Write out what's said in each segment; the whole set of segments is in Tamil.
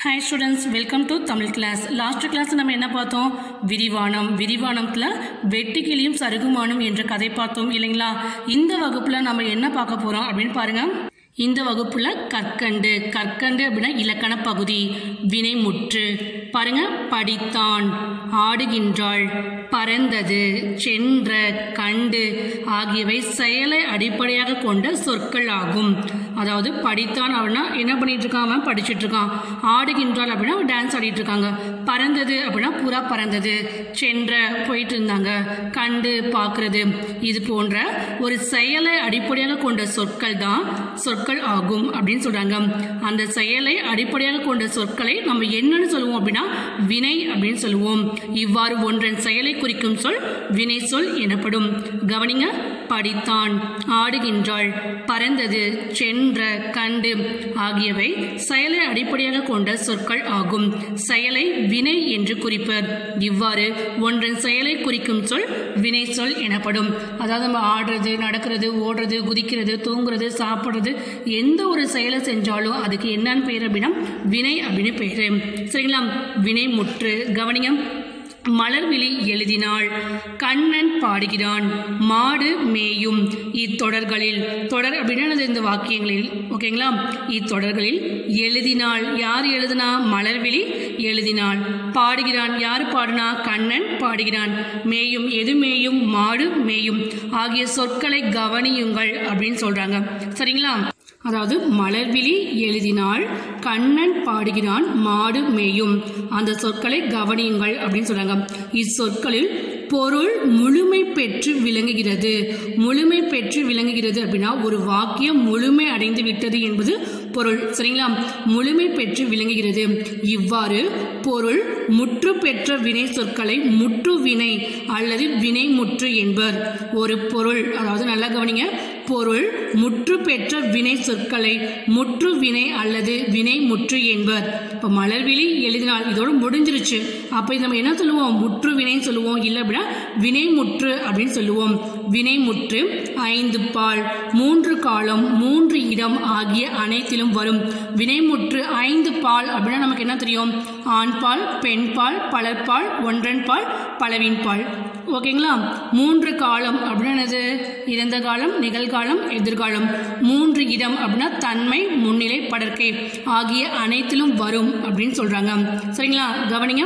hi students welcome to Tamil class last class நம்ம என்ன பார்த்தோம் விரிவானம் விரிவானத்தில் வெட்டுக்கிளியும் சருகுமானும் என்ற கதை பார்த்தோம் இல்லைங்களா இந்த வகுப்பில் நம்ம என்ன பார்க்க போகிறோம் அப்படின்னு பாருங்க இந்த வகுப்புல கற்கண்டு கற்கண்டு அப்படின்னா இலக்கண பகுதி வினைமுற்று பாருங்க படித்தான் ஆடுகின்றாள் பறந்தது சென்ற கண்டு ஆகியவை செயலை அடிப்படையாக கொண்ட சொற்கள் ஆகும் அதாவது படித்தான் அப்படின்னா என்ன பண்ணிட்டு இருக்கான் அவன் படிச்சுட்டு இருக்கான் ஆடுகின்றாள் அப்படின்னா அவன் டான்ஸ் ஆடிட்டு இருக்காங்க பறந்தது அப்படின்னா புறா பறந்தது சென்ற போயிட்டு இருந்தாங்க கண்டு பார்க்கறது இது போன்ற ஒரு செயலை அடிப்படையாக கொண்ட சொற்கள் தான் சொற்கள் ஆகும் அப்படின்னு சொல்றாங்க அந்த செயலை அடிப்படையாக கொண்ட சொற்களை நம்ம என்னன்னு சொல்லுவோம் அப்படின்னா வினை அப்படின்னு சொல்லுவோம் இவ்வாறு ஒன்றன் செயலை குறிக்கும் சொல் வினை சொல் எனப்படும் கவனிங்க படித்தான் ஆடுகின்றாள் பறந்தது சென்ற கண்டு ஆகியவை செயலை அடிப்படையாக கொண்ட சொற்கள் ஆகும் செயலை வினை என்று குறிப்பர் இவ்வாறு ஒன்றன் செயலை குறிக்கும் சொல் வினை சொல் எனப்படும் அதாவது நம்ம ஆடுறது நடக்கிறது ஓடுறது குதிக்கிறது தூங்குறது சாப்பிட்றது எந்த ஒரு செயலை செஞ்சாலும் அதுக்கு என்னன்னு பேர் அப்படின்னா வினை அப்படின்னு பேர் சரிங்களா வினை முற்று கவனிங்க மலர்விழி எழுதினாள் கண்ணன் பாடுகிறான் மாடு மேயும் இத்தொடர்களில் தொடர் அப்படின்னா இந்த வாக்கியங்களில் ஓகேங்களா இத்தொடர்களில் எழுதினாள் யார் எழுதினா மலர்விழி எழுதினாள் பாடுகிறான் யார் பாடுனா கண்ணன் பாடுகிறான் மேயும் எது மேயும் மாடு மேயும் ஆகிய சொற்களை கவனியுங்கள் அப்படின்னு சொல்றாங்க சரிங்களா அதாவது மலர்விழி எழுதினாள் கண்ணன் பாடுகிறான் மாடு மேயும் அந்த சொற்களை கவனியுங்கள் அப்படின்னு சொல்றாங்க இச்சொற்களில் பொருள் முழுமை பெற்று விளங்குகிறது முழுமை பெற்று விளங்குகிறது அப்படின்னா ஒரு வாக்கியம் முழுமை அடைந்து விட்டது என்பது பொருள் சரிங்களா முழுமை பெற்று விளங்குகிறது இவ்வாறு பொருள் முற்று பெற்ற வினை சொற்களை முற்று வினை அல்லது வினை முற்று என்பர் ஒரு பொருள் அதாவது நல்லா கவனிங்க பொருள் முற்று பெற்ற வினை சொற்களை முற்று வினை அல்லது வினை முற்று என்பர் இப்போ மலர்விழி எழுதினால் இதோட முடிஞ்சிருச்சு அப்போ இது நம்ம என்ன சொல்லுவோம் முற்று வினைன்னு சொல்லுவோம் இல்லை அப்படின்னா வினை முற்று அப்படின்னு சொல்லுவோம் வினை முற்று ஐந்து பால் மூன்று காலம் மூன்று இடம் ஆகிய அனைத்திலும் வரும் வினைமுற்று ஐந்து பால் அப்படின்னா நமக்கு என்ன தெரியும் ஆண் பால் பெண் பால் பலர்பால் ஒன்றன் பால் பலவின் பால் ஓகேங்களா மூன்று காலம் அப்படின்னா என்னது இறந்த காலம் நிகழ்காலம் எதிர்காலம் மூன்று இடம் அப்படின்னா தன்மை முன்னிலை படற்கை ஆகிய அனைத்திலும் வரும் அப்படின்னு சொல்றாங்க சரிங்களா கவனிங்க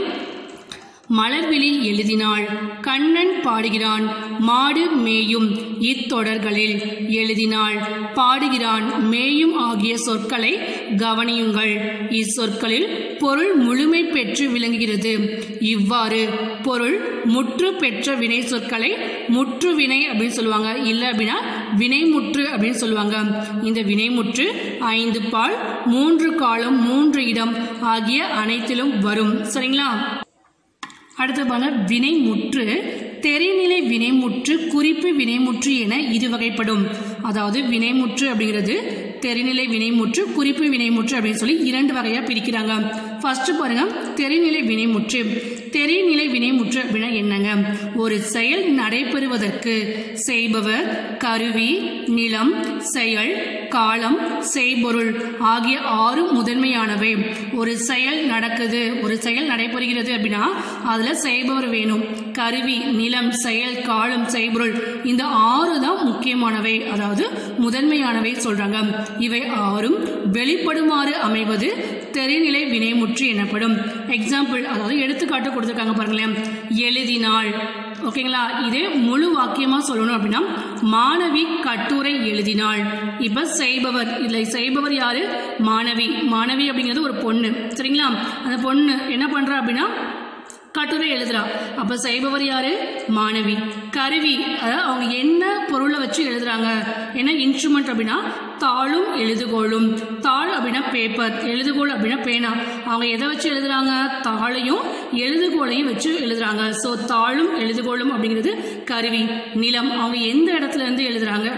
மலர்விழி எழுதினாள் கண்ணன் பாடுகிறான் மாடு மேயும் இத்தொடர்களில் எழுதினாள் பாடுகிறான் மேயும் ஆகிய சொற்களை கவனியுங்கள் இச்சொற்களில் பொருள் முழுமை பெற்று விளங்குகிறது இவ்வாறு பொருள் முற்று பெற்ற வினை சொற்களை முற்று வினை அப்படின்னு சொல்லுவாங்க இல்லை அப்படின்னா வினைமுற்று அப்படின்னு சொல்லுவாங்க இந்த வினைமுற்று ஐந்து பால் மூன்று காலம் மூன்று இடம் ஆகிய அனைத்திலும் வரும் சரிங்களா அடுத்து பாருங்க வினைமுற்று தெரிநிலை வினைமுற்று குறிப்பு வினைமுற்று என இரு வகைப்படும் அதாவது வினைமுற்று அப்படிங்கிறது தெரிநிலை வினைமுற்று குறிப்பு வினைமுற்று அப்படின்னு சொல்லி இரண்டு வகையாக பிரிக்கிறாங்க ஃபர்ஸ்ட் பாருங்க தெரிநிலை வினைமுற்று தெரிநிலை வினைமுற்று அப்படின்னா என்னங்க ஒரு செயல் நடைபெறுவதற்கு செய்பவர் கருவி நிலம் செயல் காலம் செய்பொருள் ஆகிய ஆறு முதன்மையானவை ஒரு செயல் நடக்குது ஒரு செயல் நடைபெறுகிறது அப்படின்னா அதில் செய்பவர் வேணும் கருவி நிலம் செயல் காலம் செய்பொருள் இந்த ஆறு தான் முக்கியமானவை அதாவது முதன்மையானவை சொல்றாங்க இவை ஆறும் வெளிப்படுமாறு அமைவது தெரிநிலை வினைமுற்று எனப்படும் எக்ஸாம்பிள் அதாவது எடுத்துக்காட்டு கொடுத்துருக்காங்க பாருங்களேன் எழுதினாள் ஓகேங்களா இதே முழு வாக்கியமாக சொல்லணும் அப்படின்னா மாணவி கட்டுரை எழுதினாள் இப்போ செய்பவர் இல்லை செய்பவர் யாரு மாணவி மாணவி அப்படிங்கிறது ஒரு பொண்ணு சரிங்களா அந்த பொண்ணு என்ன பண்ணுறா அப்படின்னா கட்டுரை எழுதுறா அப்ப செய்பவர் யாரு மாணவி கருவி அதாவது அவங்க என்ன பொருளை வச்சு எழுதுறாங்க என்ன இன்ஸ்ட்ருமெண்ட் அப்படின்னா தாளும் எழுதுகோளும் தாள் அப்படின்னா பேப்பர் எழுதுகோள் அப்படின்னா பேனா அவங்க எதை வச்சு எழுதுறாங்க தாளையும் எழுதுகோளையும் வச்சு எழுதுறாங்க ஸோ தாளும் எழுதுகோளும் அப்படிங்கிறது கருவி நிலம் அவங்க எந்த இடத்துல இருந்து எழுதுறாங்க அப்படின்னா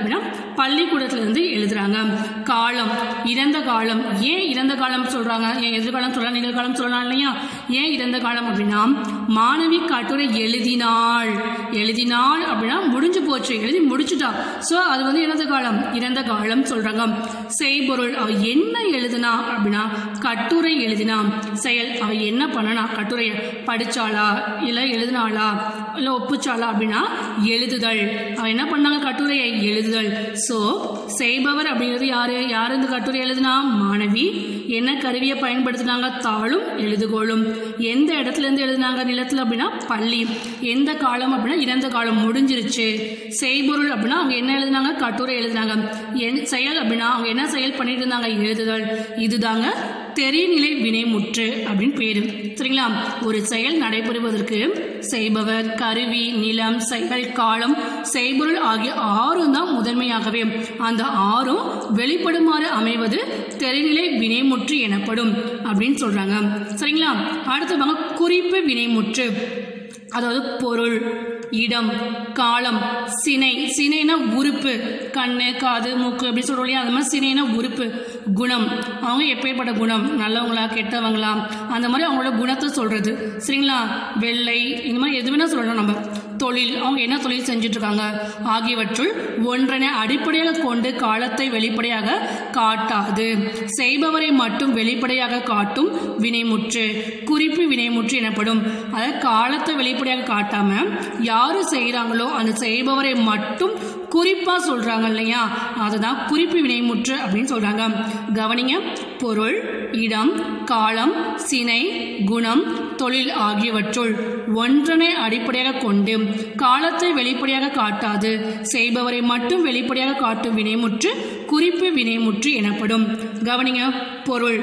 பள்ளிக்கூடத்திலிருந்து எழுதுறாங்க காலம் இறந்த காலம் ஏன் இறந்த காலம் சொல்றாங்க ஏன் எதிர்காலம் சொல்லலாம் நிகழ்காலம் சொல்லலாம் இல்லையா ஏன் இறந்த காலம் அப்படின்னா மாணவி கட்டுரை எழுதினாள் எழுதினாள் அப்படின்னா முடிஞ்சு போச்சு எழுதி முடிச்சுட்டா ஸோ அது வந்து இறந்த காலம் இறந்த காலம் சொல்றாங்க செய்பொருள் அவ என்ன எழுதுனா அப்படின்னா கட்டுரை எழுதினா செயல் அவ என்ன பண்ணனா கட்டுரையை படிச்சாளா இல்லை எழுதினாளா இல்லை ஒப்புச்சாளா அப்படின்னா எழுதுதல் அவ என்ன பண்ணாங்க கட்டுரையை எழுதுதல் ஸோ செய்பவர் அப்படிங்கிறது யாரு யார் இந்த கட்டுரை எழுதுனா மாணவி என்ன கருவியை பயன்படுத்தினாங்க தாளும் எழுதுகோளும் எந்த இடத்துல இருந்து எழுதுனாங்க நிலத்தில் அப்படின்னா பள்ளி எந்த காலம் அப்படின்னா இறந்த காலம் முடிஞ்சிருச்சு செய்பொருள் அப்படின்னா அவங்க என்ன எழுதுனாங்க கட்டுரை எழுதுனாங்க என் செயல் அப்படின்னா அவங்க என்ன செயல் பண்ணிட்டு இருந்தாங்க எழுதுதல் இதுதாங்க தெரிநிலை வினைமுற்று அப்படின்னு பேரு சரிங்களா ஒரு செயல் நடைபெறுவதற்கு செய்பவர் கருவி நிலம் செயல் காலம் செய்பொருள் ஆகிய ஆறும் தான் முதன்மையாகவே அந்த ஆறும் வெளிப்படுமாறு அமைவது தெரிநிலை வினைமுற்று எனப்படும் அப்படின்னு சொல்றாங்க சரிங்களா அடுத்து வாங்க குறிப்பு வினைமுற்று அதாவது பொருள் இடம் காலம் சினை சினைனா உறுப்பு கண்ணு காது மூக்கு அப்படி சொல்றோம் இல்லையா அது மாதிரி சினைனா உறுப்பு குணம் அவங்க எப்பேற்பட்ட குணம் நல்லவங்களா கெட்டவங்களா அந்த மாதிரி அவங்களோட குணத்தை சொல்றது சரிங்களா வெள்ளை இந்த மாதிரி எது வேணா சொல்லலாம் நம்ம தொழில் அவங்க என்ன தொழில் செஞ்சுட்டு இருக்காங்க ஆகியவற்றுள் ஒன்றனை அடிப்படையாக கொண்டு காலத்தை வெளிப்படையாக காட்டாது செய்பவரை மட்டும் வெளிப்படையாக காட்டும் வினைமுற்று குறிப்பு வினைமுற்று எனப்படும் அதாவது காலத்தை வெளிப்படையாக காட்டாம யாரு செய்கிறாங்களோ அந்த செய்பவரை மட்டும் குறிப்பா சொல்றாங்க இல்லையா அதுதான் குறிப்பு வினைமுற்று அப்படின்னு சொல்றாங்க கவனிங்க பொருள் இடம் காலம் சினை குணம் தொழில் ஆகியவற்றுள் ஒன்றனை அடிப்படையாக கொண்டு காலத்தை வெளிப்படையாக காட்டாது செய்பவரை மட்டும் வெளிப்படையாக காட்டும் வினைமுற்று குறிப்பு வினைமுற்று எனப்படும் கவனிங்க பொருள்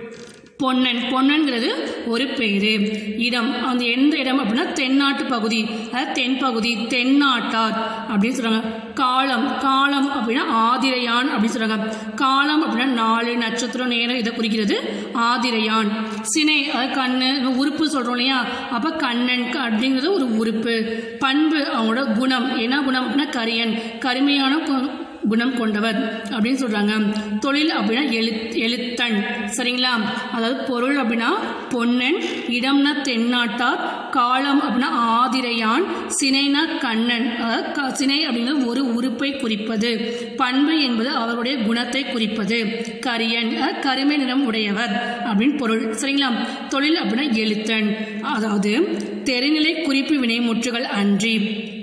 பொன்னன் பொன்னன்கிறது ஒரு பேரு இடம் அந்த எந்த இடம் அப்படின்னா தென்னாட்டு பகுதி அதாவது தென்பகுதி தென்னாட்டார் அப்படின்னு சொல்றாங்க காலம் காலம் அப்படின்னா ஆதிரையான் அப்படின்னு சொல்றாங்க காலம் அப்படின்னா நாலு நட்சத்திரம் நேரம் இதை குறிக்கிறது ஆதிரையான் சினை அதாவது கண்ணு உறுப்பு சொல்றோம் இல்லையா அப்ப கண்ணன் க- அப்படிங்கிறது ஒரு உறுப்பு பண்பு அவங்களோட குணம் என்ன குணம் அப்படின்னா கரியன் கருமையான கு- குணம் கொண்டவர் அப்படின்னு சொல்றாங்க தொழில் அப்படின்னா எழுத் எழுத்தன் சரிங்களா அதாவது பொருள் அப்படின்னா பொன்னன் இடம்னா தென்னாட்டார் காலம் அப்படின்னா ஆதிரையான் சினைனா கண்ணன் அதாவது க- சினை அப்படிங்கிறது ஒரு உறுப்பை குறிப்பது பண்பு என்பது அவர்களுடைய குணத்தை குறிப்பது கரியன் அதாவது கருமை நிறம் உடையவர் அப்படின்னு பொருள் சரிங்களா தொழில் அப்படின்னா எழுத்தன் அதாவது தெரிநிலை குறிப்பு வினைமுற்றுகள் அன்றி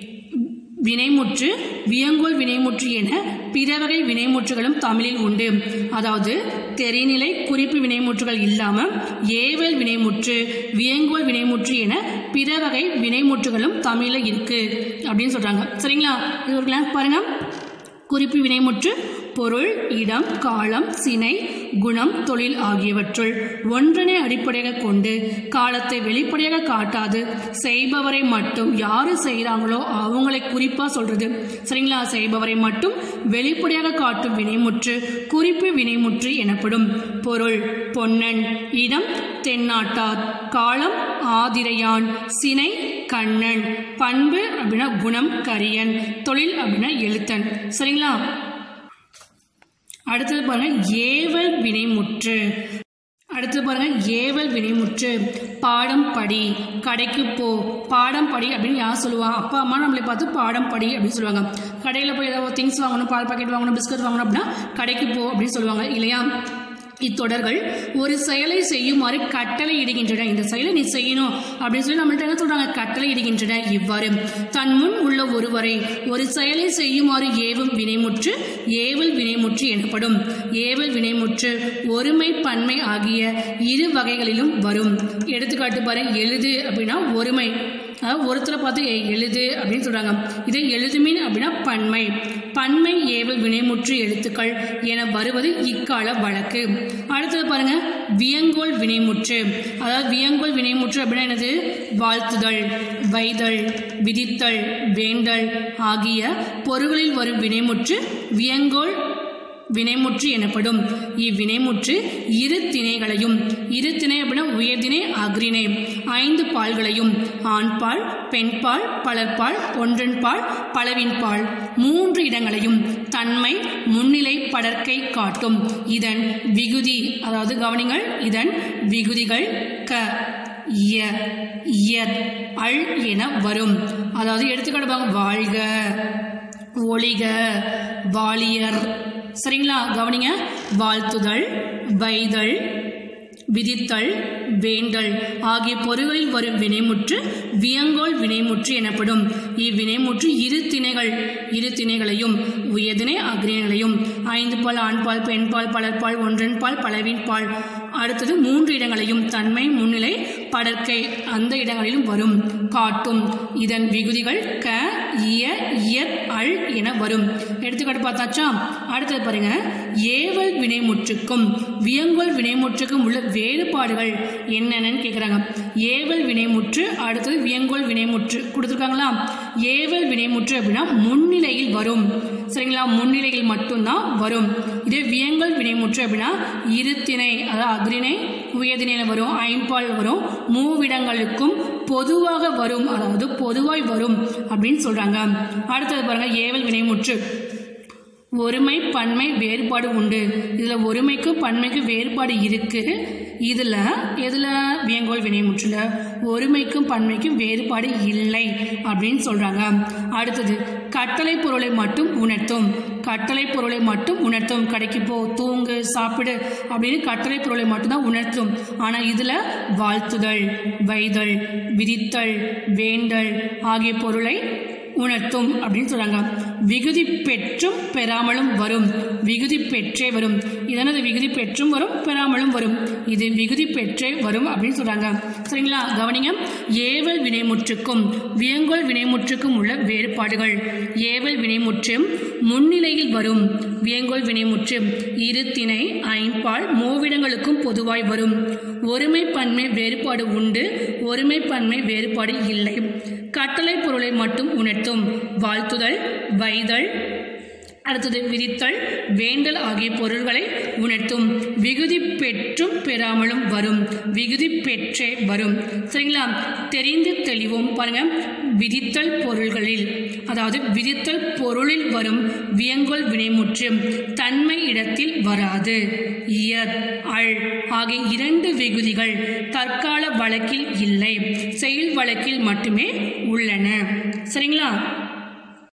வினைமுற்று வியங்கோல் வினைமுற்று என பிற வகை வினைமுற்றுகளும் தமிழில் உண்டு அதாவது தெரிநிலை குறிப்பு வினைமுற்றுகள் இல்லாம ஏவல் வினைமுற்று வியங்கோல் வினைமுற்று என பிற வகை வினைமுற்றுகளும் தமிழில் இருக்கு அப்படின்னு சொல்றாங்க சரிங்களா இது ஒரு glance பாருங்க குறிப்பு வினைமுற்று பொருள் இடம் காலம் சினை குணம் தொழில் ஆகியவற்றுள் ஒன்றனை அடிப்படையாக கொண்டு காலத்தை வெளிப்படையாக காட்டாது செய்பவரை மட்டும் யாரு செய்கிறாங்களோ அவங்களை குறிப்பா சொல்றது சரிங்களா செய்பவரை மட்டும் வெளிப்படையாக காட்டும் வினைமுற்று குறிப்பு வினைமுற்று எனப்படும் பொருள் பொன்னன் இடம் தென்னாட்டார் காலம் ஆதிரையான் சினை கண்ணன் பண்பு அப்படின்னா குணம் கரியன் தொழில் அப்படின்னா எழுத்தன் சரிங்களா அடுத்தது பாருங்க ஏவல் வினைமுற்று அடுத்து பாருங்க ஏவல் வினைமுற்று பாடம் படி கடைக்கு போ பாடம் படி அப்படின்னு யார் சொல்லுவா அப்பா அம்மா நம்மளை பார்த்து பாடம் படி அப்படின்னு சொல்லுவாங்க கடையில் போய் ஏதாவது திங்ஸ் வாங்கணும் பால் பாக்கெட் வாங்கணும் பிஸ்கட் வாங்கணும் அப்படின்னா கடைக்கு போ அப்படின்னு சொல்லுவாங்க இல்லையா இத்தொடர்கள் ஒரு செயலை செய்யுமாறு கட்டளை இடுகின்றன இந்த செயலை நீ செய்யணும் அப்படின்னு சொல்லி நம்மள்ட்ட என்ன சொல்றாங்க கட்டளை இடுகின்றன இவ்வாறு தன் முன் உள்ள ஒருவரை ஒரு செயலை செய்யுமாறு ஏவும் வினைமுற்று ஏவல் வினைமுற்று எனப்படும் ஏவல் வினைமுற்று ஒருமை பன்மை ஆகிய இரு வகைகளிலும் வரும் எடுத்துக்காட்டு பாரு எழுது அப்படின்னா ஒருமை அதாவது ஒருத்தரை பார்த்து "ஏய், எழுது அப்படின்னு சொல்றாங்க இதே எழுதுமின் அப்படின்னா பன்மை பன்மை ஏவல் வினைமுற்று எழுத்துக்கள் என வருவது இக்கால வழக்கு அடுத்தது பாருங்க வியங்கோல் வினைமுற்று அதாவது வியங்கோல் வினைமுற்று அப்படின்னா என்னது வாழ்த்துதல் வைதல் விதித்தல் வேண்டல் ஆகிய பொருள்களில் வரும் வினைமுற்று வியங்கோல் வினைமுற்று எனப்படும் இவ்வினைமுற்று இரு திணைகளையும் இரு திணை அப்படின்னா உயர்திணை அக்ரிணை ஐந்து பால்களையும் ஆண்பால் பெண்பால் பலர்பால் ஒன்றன்பால் பலவின்பால் மூன்று இடங்களையும் தன்மை முன்னிலை படர்க்கை காட்டும் இதன் விகுதி அதாவது கவனிங்கள் இதன் விகுதிகள் க இய இயற் அள் என வரும் அதாவது எடுத்துக்காட்டு பாருங்க வாழ்க ஒளிக வாலியர் சரிங்களா கவனிங்க வாழ்த்துதல் வைதல் விதித்தல் வேண்டல் ஆகிய பொருள்களில் வரும் வினைமுற்று வியங்கோல் வினைமுற்று எனப்படும் இவ்வினைமுற்று இரு திணைகள் இரு திணைகளையும் உயர்திணை அக்ரிணைகளையும் ஐந்து பால் ஆண்பால் பெண்பால் பலர்பால் ஒன்றன்பால் பலவின் பால் அடுத்தது மூன்று இடங்களையும் தன்மை முன்னிலை படற்கை அந்த இடங்களிலும் வரும் காட்டும் இதன் விகுதிகள் க இய இயற் அள் என வரும் எடுத்துக்காட்டு பார்த்தாச்சா அடுத்தது பாருங்க ஏவல் வினைமுற்றுக்கும் வியங்கோல் வினைமுற்றுக்கும் உள்ள வேறுபாடுகள் என்னென்னு கேட்குறாங்க ஏவல் வினைமுற்று அடுத்தது வியங்கோல் வினைமுற்று கொடுத்துருக்காங்களா ஏவல் வினைமுற்று அப்படின்னா முன்னிலையில் வரும் சரிங்களா முன்னிலையில் மட்டும்தான் வரும் இதே வியங்கல் வினைமுற்று அப்படின்னா இருத்திணை அதாவது அக்ரிணை உயர்திணையில் வரும் ஐம்பால் வரும் மூவிடங்களுக்கும் பொதுவாக வரும் அதாவது பொதுவாய் வரும் அப்படின்னு சொல்றாங்க அடுத்தது பாருங்க ஏவல் வினைமுற்று ஒருமை பன்மை வேறுபாடு உண்டு இதில் ஒருமைக்கும் பன்மைக்கும் வேறுபாடு இருக்கு இதில் எதில் வியங்கோல் வினைமுற்றுல ஒருமைக்கும் பன்மைக்கும் வேறுபாடு இல்லை அப்படின்னு சொல்கிறாங்க அடுத்தது கட்டளை பொருளை மட்டும் உணர்த்தும் கட்டளை பொருளை மட்டும் உணர்த்தும் கடைக்கு போ தூங்கு சாப்பிடு அப்படின்னு கட்டளை பொருளை மட்டும்தான் உணர்த்தும் ஆனால் இதில் வாழ்த்துதல் வைதல் விதித்தல் வேண்டல் ஆகிய பொருளை உணர்த்தும் அப்படின்னு சொல்றாங்க விகுதி பெற்றும் பெறாமலும் வரும் விகுதி பெற்றே வரும் இதனது விகுதி பெற்றும் வரும் பெறாமலும் வரும் இது விகுதி பெற்றே வரும் அப்படின்னு சொல்றாங்க சரிங்களா கவனிங்க ஏவல் வினைமுற்றுக்கும் வியங்கோல் வினைமுற்றுக்கும் உள்ள வேறுபாடுகள் ஏவல் வினைமுற்றும் முன்னிலையில் வரும் வியங்கோல் வினைமுற்று இரு திணை ஐம்பால் மூவிடங்களுக்கும் பொதுவாய் வரும் ஒருமை பன்மை வேறுபாடு உண்டு ஒருமை பன்மை வேறுபாடு இல்லை கட்டளை பொருளை மட்டும் உணர்த்தும் வாழ்த்துதல் வைதல் அடுத்தது விதித்தல் வேண்டல் ஆகிய பொருள்களை உணர்த்தும் விகுதி பெற்றும் பெறாமலும் வரும் விகுதி பெற்றே வரும் சரிங்களா தெரிந்து தெளிவோம் பாருங்க விதித்தல் பொருள்களில் அதாவது விதித்தல் பொருளில் வரும் வியங்கோல் வினைமுற்று தன்மை இடத்தில் வராது இயற் அள் ஆகிய இரண்டு விகுதிகள் தற்கால வழக்கில் இல்லை செயல் வழக்கில் மட்டுமே உள்ளன சரிங்களா